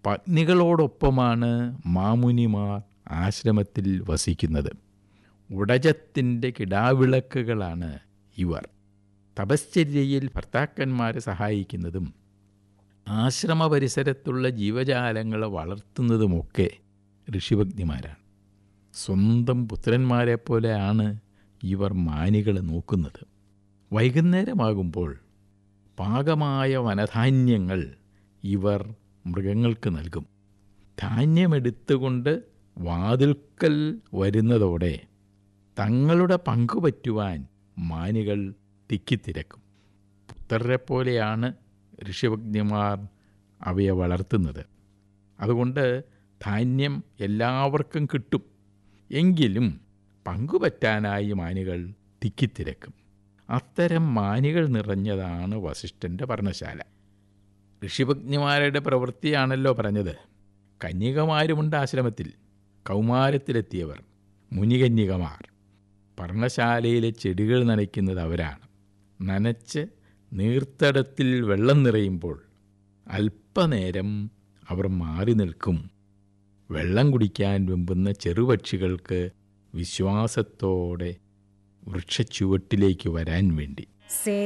പത്നികളോടൊപ്പമാണ് മാമുനിമാർ ആശ്രമത്തിൽ വസിക്കുന്നത് ഉടജത്തിൻ്റെ കിടാവിളക്കുകളാണ് ഇവർ തപശ്ചര്യയിൽ ഭർത്താക്കന്മാരെ സഹായിക്കുന്നതും ആശ്രമ പരിസരത്തുള്ള ജീവജാലങ്ങളെ വളർത്തുന്നതുമൊക്കെ ഋഷിഭഗ്നിമാരാണ് സ്വന്തം പുത്രന്മാരെ പോലെയാണ് ഇവർ മാനികളെ നോക്കുന്നത് വൈകുന്നേരമാകുമ്പോൾ പാകമായ വനധാന്യങ്ങൾ ഇവർ മൃഗങ്ങൾക്ക് നൽകും ധാന്യമെടുത്തുകൊണ്ട് വാതിൽക്കൽ വരുന്നതോടെ തങ്ങളുടെ പങ്കുപറ്റുവാൻ മാനികൾ തിക്കിത്തിരക്കും പുത്രരെ പോലെയാണ് ഋഷിഭഗ്നിമാർ അവയെ വളർത്തുന്നത് അതുകൊണ്ട് ധാന്യം എല്ലാവർക്കും കിട്ടും എങ്കിലും പങ്കുപറ്റാനായി മാനികൾ തിക്കിത്തിരക്കും അത്തരം മാനികൾ നിറഞ്ഞതാണ് വസിഷ്ഠൻ്റെ പർണശാല ഋഷിഭഗ്നിമാരുടെ പ്രവൃത്തിയാണല്ലോ പറഞ്ഞത് കന്യകമാരുമുണ്ട് ആശ്രമത്തിൽ കൗമാരത്തിലെത്തിയവർ മുനികന്യകമാർ പർണശാലയിലെ ചെടികൾ നനയ്ക്കുന്നത് അവരാണ് നനച്ച് നീർത്തടത്തിൽ വെള്ളം നിറയുമ്പോൾ അല്പനേരം അവർ മാറി നിൽക്കും വെള്ളം കുടിക്കാൻ വെമ്പുന്ന ചെറുപക്ഷികൾക്ക് വിശ്വാസത്തോടെ വൃക്ഷച്ചുവട്ടിലേക്ക് വരാൻ വേണ്ടി സേ